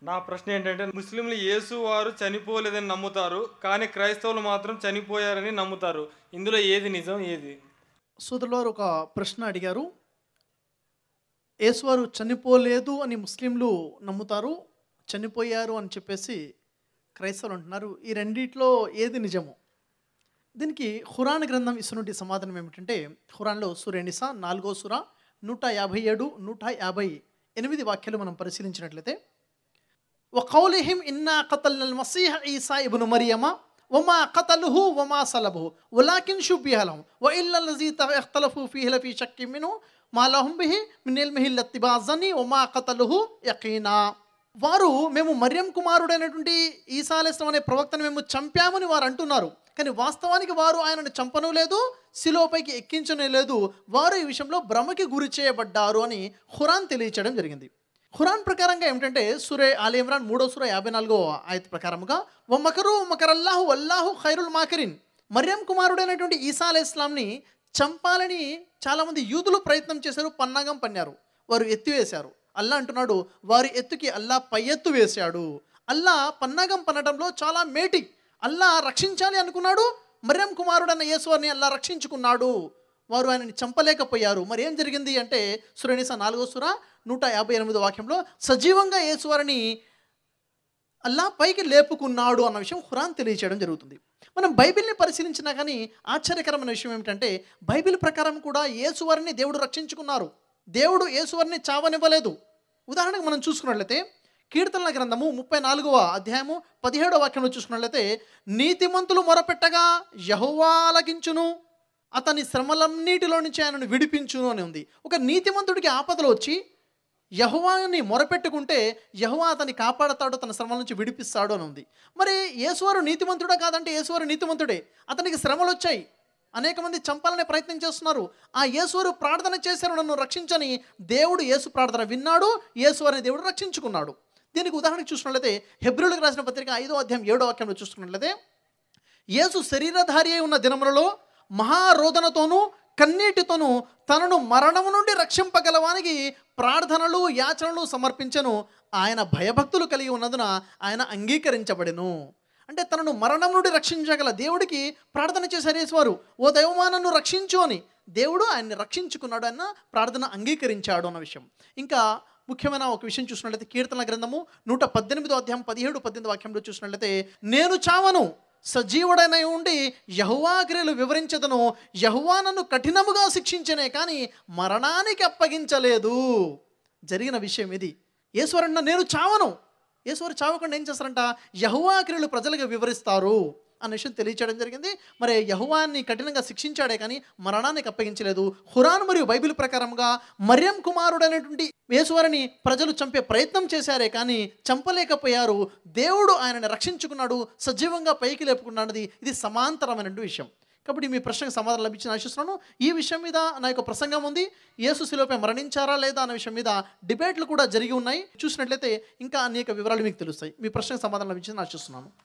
నా ప్రశ్న ఏంటంటే ముస్లింలు యేసు వారు చనిపోలేదని నమ్ముతారు కానీ క్రైస్తవులు మాత్రం చనిపోయారని నమ్ముతారు ఇందులో ఏది నిజం ఏది సోదరుల వారు ఒక ప్రశ్న అడిగారు యేసువారు చనిపోలేదు అని ముస్లింలు నమ్ముతారు చనిపోయారు అని చెప్పేసి క్రైస్తవులు అంటున్నారు ఈ రెండిట్లో ఏది నిజము దీనికి ఖురాన్ గ్రంథం ఇస్తున్నటువంటి సమాధానం ఏమిటంటే ఖురాన్లో సురేనిసా నాలుగో సుర నూట యాభై ఏడు నూట యాభై ఎనిమిది వాక్యాలు మనం పరిశీలించినట్లయితే وقولهم إنا قتلنا المسيح عيسى ابن مريم وما قتله وما صلبه ولكن شبه لهم وإلا الذي اختلفوا فيه لفي شك منه ما لهم به من علمه إلا اتباع الظن وما قتله يقينا వారు మేము మర్యం కుమారుడైనటువంటి ఈసాలేస్లం అనే ప్రవక్తను మేము చంపామని వారు అంటున్నారు కానీ వాస్తవానికి వారు ఆయనను చంపను లేదు శిలోపైకి ఎక్కించనే లేదు వారు ఈ విషయంలో భ్రమకి గురి చేయబడ్డారు అని ఖురాన్ తెలియచేయడం జరిగింది ఖురాన్ ప్రకారంగా ఏమిటంటే సురే ఆల్ ఇమ్రాన్ మూడో సుర యాభై నాలుగో ఆయత ప్రకారముగా ఒమ్మకరు ఒమ్మకరల్లాహు అల్లాహు ఖైరుల్ మాకరిన్ మర్యం కుమారుడైనటువంటి ఈసా అలీ ఇస్లాంని చంపాలని చాలామంది యూదులు ప్రయత్నం చేశారు పన్నాగం పన్నారు వారు ఎత్తివేశారు అల్లా అంటున్నాడు వారి ఎత్తుకి అల్లా పై ఎత్తు వేశాడు అల్లా పన్నాగం పన్నడంలో చాలా మేటి అల్లా రక్షించాలి అనుకున్నాడు మర్యం కుమారుడన్న యేసువారిని అల్లా రక్షించుకున్నాడు వారు ఆయనని చంపలేకపోయారు మరి ఏం జరిగింది అంటే సురనిస నాలుగో సుర నూట యాభై ఎనిమిదో వాక్యంలో సజీవంగా యేసువారిని అల్లా పైకి లేపుకున్నాడు అన్న విషయం ఖురాన్ తెలియచేయడం జరుగుతుంది మనం బైబిల్ని పరిశీలించినా కానీ ఆశ్చర్యకరమైన విషయం ఏమిటంటే బైబిల్ ప్రకారం కూడా యేసువారిని దేవుడు రక్షించుకున్నారు దేవుడు యేసువారిని చావనివ్వలేదు ఉదాహరణకు మనం చూసుకున్నట్లయితే కీర్తనల గ్రంథము ముప్పై నాలుగవ అధ్యాయము పదిహేడవ వాక్యంలో చూసుకున్నట్లయితే నీతిమంతులు మొరపెట్టగా యహోవాలకించును అతని శ్రమలన్నిటిలో నుంచి ఆయనను విడిపించును అని ఉంది ఒక నీతిమంతుడికి ఆపదలు వచ్చి యహోవాని మొరపెట్టుకుంటే యహోవా అతన్ని కాపాడతాడు తన శ్రమల నుంచి విడిపిస్తాడు అని ఉంది మరి యేసువారు నీతిమంతుడా కాదంటే యేసువారు నీతిమంతుడే అతనికి శ్రమలు వచ్చాయి అనేక మంది చంపాలనే ప్రయత్నం చేస్తున్నారు ఆ యేసువారు ప్రార్థన చేశారు నన్ను రక్షించని దేవుడు యేసు ప్రార్థన విన్నాడు యేసువారిని దేవుడు రక్షించుకున్నాడు దీనికి ఉదాహరణకు చూసినట్లయితే హెబ్రిలకు రాసిన పత్రిక ఐదో అధ్యాయం ఏడో వాక్యంలో చూసుకున్నట్లయితే యేసు శరీరధారి అయి ఉన్న దినములలో మహారోదనతోనూ కన్నీటితోనూ తనను మరణము నుండి రక్షింపగలవానికి ప్రార్థనలు యాచనలు సమర్పించను ఆయన భయభక్తులు కలిగి ఉన్నందున ఆయన అంగీకరించబడెను అంటే తనను మరణం నుండి రక్షించగల దేవుడికి ప్రార్థన చేశారు యేసువారు ఓ దైవమా నన్ను రక్షించు అని దేవుడు ఆయన్ని రక్షించుకున్నాడు అన్న ప్రార్థన అంగీకరించాడు అన్న విషయం ఇంకా ముఖ్యమైన ఒక విషయం చూసినట్లయితే కీర్తన గ్రంథము నూట పద్దెనిమిదో అధ్యాయం పదిహేడు పద్దెనిమిది వాక్యంలో చూసినట్లయితే నేను చావను సజీవుడైన ఉండి యహువా క్రియలు వివరించదను యహువా నన్ను కఠినముగా శిక్షించనే కానీ మరణానికి అప్పగించలేదు జరిగిన విషయం ఇది ఈశ్వరన్న నేను చావను ఈశ్వరు చావకుండా ఏం చేస్తారంట యహువా క్రియలు ప్రజలకు వివరిస్తారు అన్న విషయం తెలియచేయడం జరిగింది మరి యహువాన్ని కఠినంగా శిక్షించాడే కానీ మరణానికి అప్పగించలేదు హురాన్ మరియు బైబిల్ ప్రకారంగా మర్యం కుమారుడైనటువంటి యేసువారిని ప్రజలు చంపే ప్రయత్నం చేశారే కానీ చంపలేకపోయారు దేవుడు ఆయనని రక్షించుకున్నాడు సజీవంగా పైకి లేపుకున్నది ఇది సమాంతరమైనటువంటి విషయం కాబట్టి మీ ప్రశ్నకు సమాధానం లభించిన ఆశిస్తున్నాను ఈ విషయం మీద నా యొక్క ప్రసంగం ఉంది యేసు శిలోపై మరణించారా లేదా అనే విషయం మీద డిబేట్లు కూడా జరిగి ఉన్నాయి చూసినట్లయితే ఇంకా అనేక వివరాలు మీకు తెలుస్తాయి మీ ప్రశ్నకు సమాధానం లభించిందని ఆశిస్తున్నాను